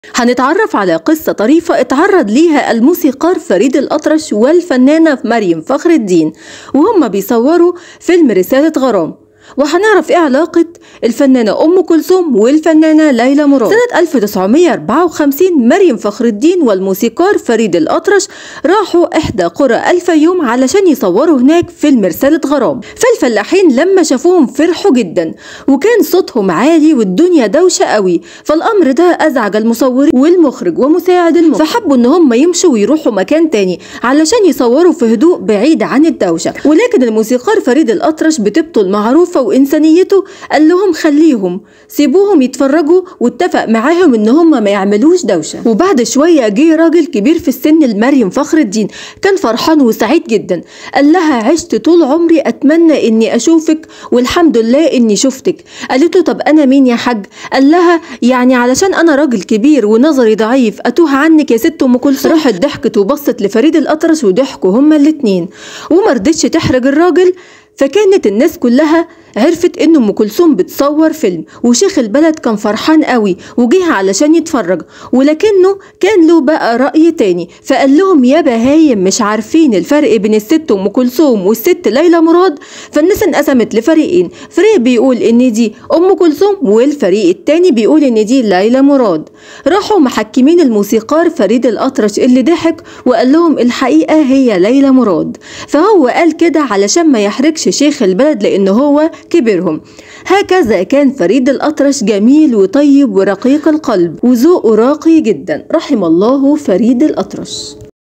هنتعرف على قصة طريفة اتعرض ليها الموسيقار فريد الأطرش والفنانة مريم فخر الدين وهم بيصوروا فيلم رسالة غرام وهنعرف ايه علاقة الفنانة أم كلثوم والفنانة ليلى مراد سنة 1954 مريم فخر الدين والموسيقار فريد الأطرش راحوا إحدى قرى الفيوم علشان يصوروا هناك فيلم رسالة غرام فالفلاحين لما شافوهم فرحوا جدا وكان صوتهم عالي والدنيا دوشة قوي فالأمر ده أزعج المصورين والمخرج ومساعد المخرج فحبوا إن هم يمشوا ويروحوا مكان تاني علشان يصوروا في هدوء بعيد عن الدوشة ولكن الموسيقار فريد الأطرش بتبته المعروفة وإنسانيته قال لهم خليهم سيبوهم يتفرجوا واتفق معاهم إن هم ما يعملوش دوشة وبعد شوية جه راجل كبير في السن لمريم فخر الدين كان فرحان وسعيد جدا قال لها عشت طول عمري أتمنى إني أشوفك والحمد لله إني شفتك قالت له طب أنا مين يا حاج قال لها يعني علشان أنا راجل كبير ونظري ضعيف أتوه عنك يا ست أم كلثوم راحت ضحكت وبصت لفريد الأطرش وضحكوا هما الاتنين وما رضتش تحرج الراجل فكانت الناس كلها عرفت ان ام كلثوم بتصور فيلم وشيخ البلد كان فرحان قوي وجه علشان يتفرج ولكنه كان له بقى راي تاني فقال لهم يا بهايم مش عارفين الفرق بين الست ام كلثوم والست ليلى مراد فالناس انقسمت لفريقين فريق بيقول ان دي ام كلثوم والفريق التاني بيقول ان دي ليلى مراد راحوا محكمين الموسيقار فريد الاطرش اللي ضحك وقال لهم الحقيقه هي ليلى مراد فهو قال كده علشان ما يحرجش شيخ البلد لان هو كبرهم هكذا كان فريد الأطرش جميل وطيب ورقيق القلب وذوقه راقي جدا رحم الله فريد الأطرش